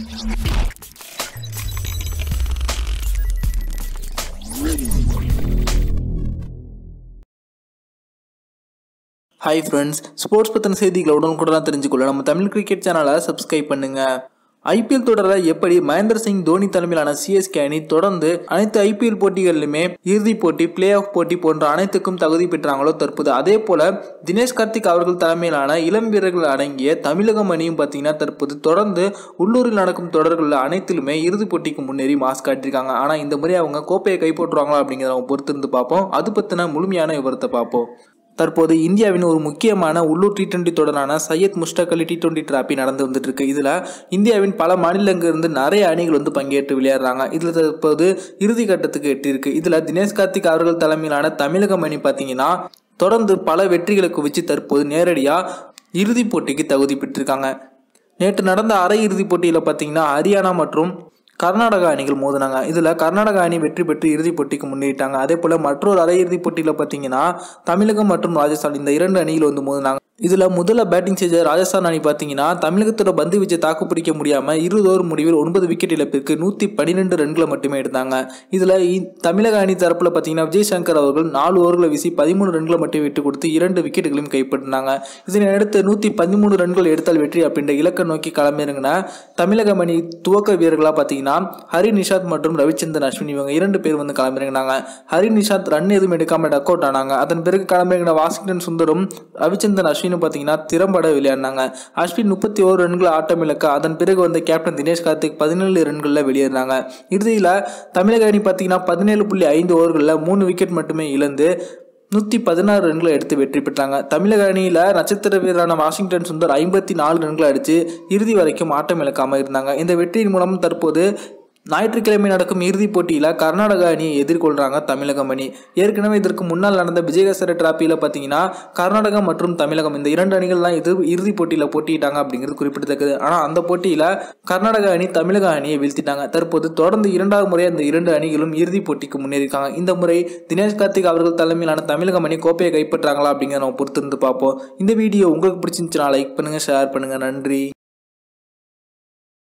hi friends sports பற்றின செய்திகளை உடனுக்குடன் தெரிஞ்சுக்கொள்ள நம்ம தமிழ் கிரிக்கெட் சேனலை சப்ஸ்கிரைப் பண்ணுங்க ஐபிஎல் தொடரில் எப்படி மகேந்திர சிங் தோனி தலைமையிலான சிஎஸ்கே அணி தொடர்ந்து அனைத்து ஐபிஎல் போட்டிகளிலுமே இறுதிப் போட்டி பிளே ஆஃப் போட்டி போன்ற அனைத்துக்கும் தகுதி பெற்றாங்களோ தற்போது அதே போல தினேஷ் கார்த்திக் அவர்கள் தலைமையிலான இளம் வீரர்கள் அடங்கிய தமிழகம் அணியும் பார்த்தீங்கன்னா தற்போது தொடர்ந்து உள்ளூரில் நடக்கும் தொடர்களில் அனைத்திலுமே இறுதிப் போட்டிக்கு முன்னேறி மாஸ் காட்டியிருக்காங்க ஆனால் இந்த முறை அவங்க கோப்பையை கைப்பற்றுவாங்களா அப்படிங்கிறத அவங்க பொறுத்திருந்து பார்ப்போம் அது பற்றின முழுமையான விவரத்தை பார்ப்போம் தற்போது இந்தியாவின் ஒரு முக்கியமான உள்ளூர் டி டுவெண்ட்டி தொடரான Syed Mushtaq Ali T twenty trophy நடந்து வந்துட்டு இருக்கு இதில் இந்தியாவின் பல மாநிலங்களிலிருந்து நிறைய அணிகள் வந்து பங்கேற்று விளையாடுறாங்க இதில் தற்போது இறுதி கட்டத்துக்கு எட்டியிருக்கு இதில் தினேஷ் கார்த்திக் அவர்கள் தலைமையிலான தமிழகம் அணி பார்த்தீங்கன்னா தொடர்ந்து பல வெற்றிகளை குவிச்சு தற்போது நேரடியாக இறுதிப் போட்டிக்கு தகுதி பெற்றிருக்காங்க நேற்று நடந்த அரை இறுதிப் போட்டியில் பார்த்தீங்கன்னா ஹரியானா மற்றும் கர்நாடகா அணிகள் மோதினாங்க இதில் கர்நாடகா அணி வெற்றி பெற்று இறுதிப் போட்டிக்கு முன்னேறிட்டாங்க அதே போல் மற்றொரு அரையிறுதிப் போட்டியில் பார்த்தீங்கன்னா தமிழகம் மற்றும் ராஜஸ்தான் இந்த இரண்டு அணிகள் வந்து மோதினாங்க இதில் முதல்ல பேட்டிங் செஞ்ச ராஜஸ்தான் அணி பார்த்தீங்கன்னா தமிழகத்தோட பந்து வீச்சை தாக்கு பிடிக்க முடியாமல் இருபது ஓவர் முடிவில் ஒன்பது விக்கெட் இழப்பிற்கு நூற்றி பன்னிரெண்டு ரன்களை மட்டுமே எடுத்தாங்க இதில் தமிழக அணி தரப்பில் பார்த்தீங்கன்னா விஜய் சங்கர் அவர்கள் நாலு ஓவர்களை வீசி பதிமூணு ரன்களை மட்டும் விட்டு கொடுத்து இரண்டு விக்கெட்டுகளையும் கைப்பற்றினாங்க இதனை அடுத்து நூற்றி பதிமூணு ரன்கள் எடுத்தால் வெற்றி அப்படின்ற இலக்கை நோக்கி களமிறங்கின தமிழக அணி துவக்க வீரர்களாக பார்த்தீங்கன்னா ஹரி நிஷாத் மற்றும் ரவிச்சந்திரன் அஸ்வின் இவங்க இரண்டு பேர் வந்து களமிறங்கினாங்க ஹரி நிஷாத் ரன் எதுவும் எடுக்காமல் டக் அவுட் ஆனாங்க அதன் பிறகு களமிறங்கின வாஷிங்டன் சுந்தரும் ரவிச்சந்திரன் அஸ்வினும் பார்த்தீங்கன்னா திறம்பட விளையாடினாங்க அஸ்வின் முப்பத்தி ஓரு ரன்கள் ஆட்டம் இழக்க அதன் பிறகு வந்த கேப்டன் தினேஷ் கார்த்திக் பதினேழு ரன்களில் வெளியேறினாங்க இறுதியில் தமிழக அணி பார்த்தீங்கன்னா பதினேழு புள்ளி ஐந்து ஓவர்களில் மூணு விக்கெட் மட்டுமே இழந்து நூற்றி பதினாறு ரன்களை எடுத்து வெற்றி பெற்றாங்க தமிழக அணியில் நட்சத்திர வீரரான வாஷிங்டன் சுந்தர் ஐம்பத்தி நாலு ரன்களை அடித்து இறுதி வரைக்கும் ஆட்டம் இழக்காமல் இருந்தாங்க இந்த வெற்றியின் மூலம் தற்போது ஞாயிற்றுக்கிழமை நடக்கும் இறுதிப் போட்டியில் கர்நாடக அணியை எதிர்கொள்கிறாங்க தமிழகம் அணி ஏற்கனவே இதற்கு முன்னால் நடந்த விஜயகசர டிராப்பியில் பார்த்தீங்கன்னா கர்நாடகா மற்றும் தமிழகம் இந்த இரண்டு அணிகள்லாம் இது இறுதிப் போட்டியில் போட்டியிட்டாங்க அப்படிங்கிறது குறிப்பிடத்தக்கது ஆனால் அந்த போட்டியில் கர்நாடக அணி தமிழக அணியை வீழ்த்திட்டாங்க தற்போது தொடர்ந்து இரண்டாவது முறை அந்த இரண்டு அணிகளும் இறுதிப் போட்டிக்கு முன்னேறியிருக்காங்க இந்த முறை தினேஷ் கார்த்திக் அவர்கள் தலைமையிலான தமிழகம் அணி கோப்பையை கைப்பற்றாங்களா அப்படிங்கிறத நம்ம பொறுத்திருந்து பார்ப்போம் இந்த வீடியோ உங்களுக்கு பிடிச்சிருந்துச்சுன்னா லைக் பண்ணுங்கள் ஷேர் பண்ணுங்கள் நன்றி